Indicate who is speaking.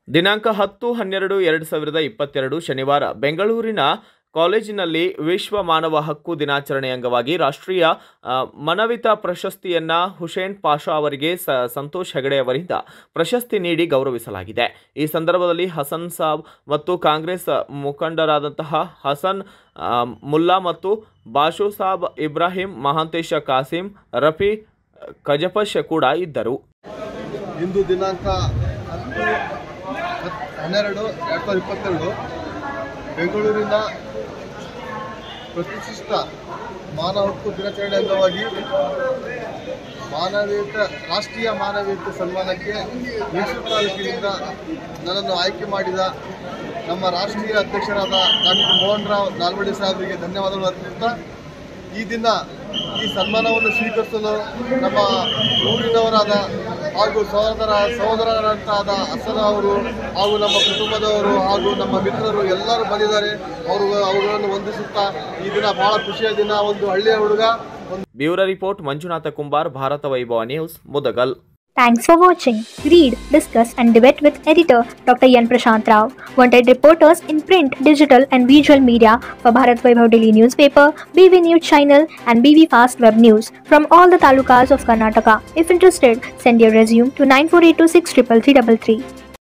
Speaker 1: ದಿನಾಂಕ ಹತ್ತು ಹನ್ನೆರಡು ಎರಡು ಸಾವಿರದ ಇಪ್ಪತ್ತೆರಡು ಶನಿವಾರ ಬೆಂಗಳೂರಿನ ಕಾಲೇಜಿನಲ್ಲಿ ವಿಶ್ವ ಮಾನವ ಹಕ್ಕು ದಿನಾಚರಣೆ ಅಂಗವಾಗಿ ರಾಷ್ಟ್ರೀಯ ಆ, ಮನವಿತ ಪ್ರಶಸ್ತಿಯನ್ನ ಹುಸೇನ್ ಪಾಷಾ ಅವರಿಗೆ ಸ ಸಂತೋಷ್ ಹೆಗಡೆ ಅವರಿಂದ ಪ್ರಶಸ್ತಿ ನೀಡಿ ಗೌರವಿಸಲಾಗಿದೆ ಈ ಸಂದರ್ಭದಲ್ಲಿ ಹಸನ್ ಸಾಬ್ ಮತ್ತು ಕಾಂಗ್ರೆಸ್ ಮುಖಂಡರಾದಂತಹ ಹಸನ್ ಆ, ಮುಲ್ಲಾ ಮತ್ತು ಬಾಷು ಸಾಬ್ ಇಬ್ರಾಹಿಂ ಮಹಾಂತೇಶ ಕಾಸಿಂ ರಫಿ ಕಜಪಶ್ ಕೂಡ ಇದ್ದರು
Speaker 2: ಇಂದು ದಿನಾಂಕ ಹತ್ತು ಹತ್- ಹನ್ನೆರಡು ಎರಡು ಸಾವಿರದ ಇಪ್ಪತ್ತೆರಡು ಬೆಂಗಳೂರಿನ ಪ್ರತಿಷ್ಠಿತ ಮಾನವ ಹಕ್ಕು ದಿನಾಚರಣೆ ಅಂಗವಾಗಿ ಮಾನವೀಯತೆ ರಾಷ್ಟ್ರೀಯ ಮಾನವೀಯತೆ ಸನ್ಮಾನಕ್ಕೆ ಮೈಸೂರು ತಾಲೂಕಿನಿಂದ ನನ್ನನ್ನು ಆಯ್ಕೆ ಮಾಡಿದ ನಮ್ಮ ರಾಷ್ಟ್ರೀಯ ಅಧ್ಯಕ್ಷರಾದ ಡಾಕ್ಟರ್ ಮೋಹನ್ ರಾವ್ ನಾಲ್ವಡಿ ಸಾಹೇಬರಿಗೆ ಧನ್ಯವಾದಗಳು ಅರ್ಪಿಸುತ್ತಾ ಈ ದಿನ ಈ ಸನ್ಮಾನವನ್ನು ಸ್ವೀಕರಿಸಲು ನಮ್ಮ ಊರಿನವರಾದ ಹಾಗೂ ಸಹೋದರ ಸಹೋದರರಂತಾದ ಹಸನ ಅವರು ಹಾಗೂ ನಮ್ಮ ಕುಟುಂಬದವರು ಹಾಗೂ ನಮ್ಮ ಮಿತ್ರರು ಎಲ್ಲರೂ ಬಂದಿದ್ದಾರೆ ಅವರು ಅವುಗಳನ್ನು ವಂದಿಸುತ್ತಾ ಈ ದಿನ ಬಹಳ ಖುಷಿಯ ದಿನ ಒಂದು ಹಳ್ಳಿಯ ಹುಡುಗ ಒಂದು
Speaker 1: bureau report Manjunatha Kumbar Bharatha Vaibhava news Mudgal
Speaker 3: Thanks for watching. Read, discuss, and debate with editor Dr. Yan Prashant Rao. Wanted reporters in print, digital, and visual media for Bharat Vaibhav Daily newspaper, BV News channel, and BV Fast Web News from all the talukas of Karnataka. If interested, send your resume to 9482633333.